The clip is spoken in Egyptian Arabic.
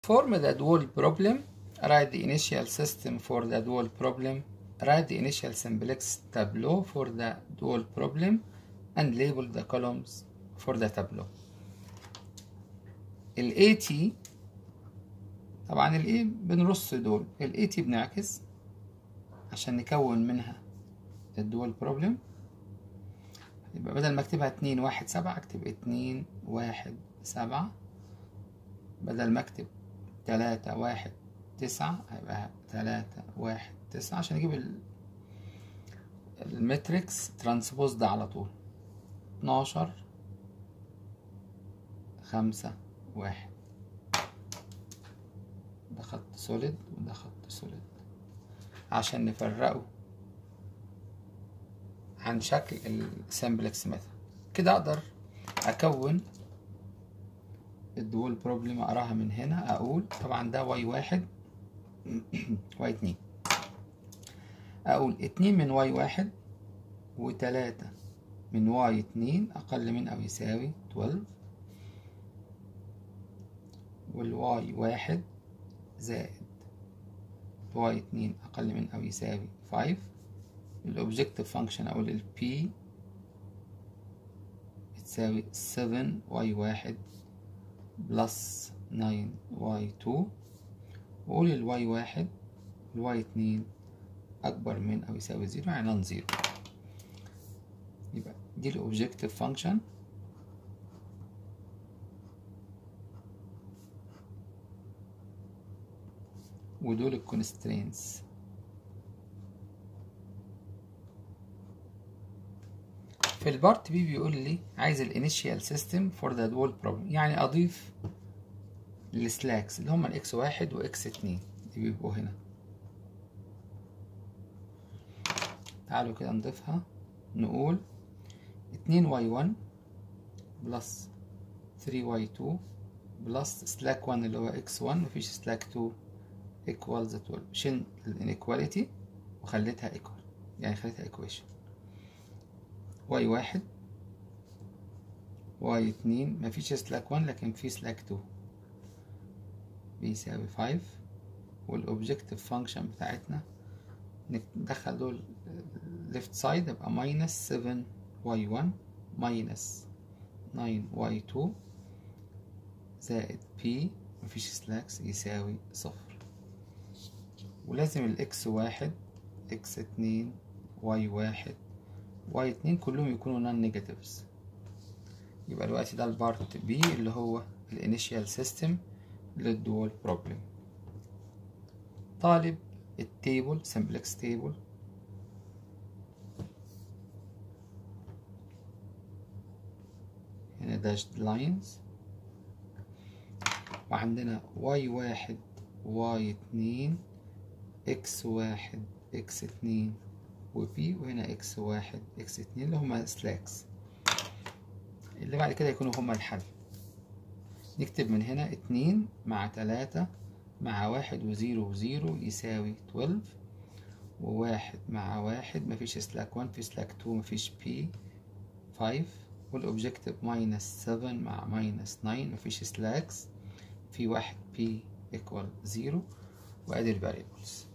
Form the dual problem. Write the initial system for the dual problem. Write the initial simplex tableau for the dual problem and label the columns for the tableau. ال AT طبعا ال A بنرص دول ال AT بنعكس عشان نكون منها الدول بروبلم يبقى بدل ما اكتبها اتنين واحد سبعة اكتب اتنين واحد سبعة بدل ما اكتب تلاتة واحد تسعة هيبقى تلاتة واحد تسعة عشان اجيب ال- المتريكس ترانسبوز ده على طول اتناشر خمسة واحد ده خط سوليد وده خط سوليد عشان نفرقه عن شكل السمبلكس ميثود كده اقدر اكون الدول بروبلم اقراها من هنا اقول طبعا ده واي واحد واي اتنين اقول اتنين من واي واحد وتلاتة من واي اتنين اقل من او يساوي 12 والواي واحد زائد واي اتنين اقل من او يساوي 5 الاوبجكتيف فانكشن اقول ال p بتساوي 7 واي واحد بلس 9 واي 2 واقول الواي واحد والواي اتنين اكبر من او يساوي زيرو يعني نون زيرو يبقى دي الاوبجكتيف فانكشن ودول الكونسترينتس في البارت بي بيقول لي عايز الانيشيال سيستم فور ذا دول بروبلم يعني اضيف السلاكس اللي هم الاكس واحد واكس اتنين دي بيبقوا هنا تعالوا كده نضيفها نقول اتنين واي ون بلس ثري واي تو بلس سلاك ون اللي هو اكس ون مفيش سلاك تو equals 12 شلت الانيكواليتي وخليتها equal يعني خليتها equation واي واحد واي اتنين مفيش سلاك 1 لكن في سلاك 2 بيساوي 5 والاوبجكتيف فانكشن بتاعتنا ندخل دول left side يبقى minus 7 واي 1 minus 9 واي 2 زائد p مفيش سلاكس يساوي صفر ولازم الاكس واحد اكس اتنين واي واحد واي اتنين كلهم يكونوا نون نيجاتيفز يبقى دلوقتي ده البارت بي اللي هو الانيشيال سيستم للدول بروبلم طالب التيبل سمبلكس تيبل هنا داشد لاينز وعندنا واي واحد واي اتنين اكس واحد اكس اتنين وبي وهنا اكس واحد اكس اتنين اللي هما سلاكس اللي بعد كده يكونوا هما الحل نكتب من هنا اتنين مع تلاتة مع واحد وزيرو وزيرو يساوي تويلف وواحد مع واحد مفيش سلاك وان في سلاك تو مفيش بي فايف والاوبجكتيف ماينس سفن مع ماينس ناين مفيش سلاكس في واحد بي equal زيرو وادي الفاريبلز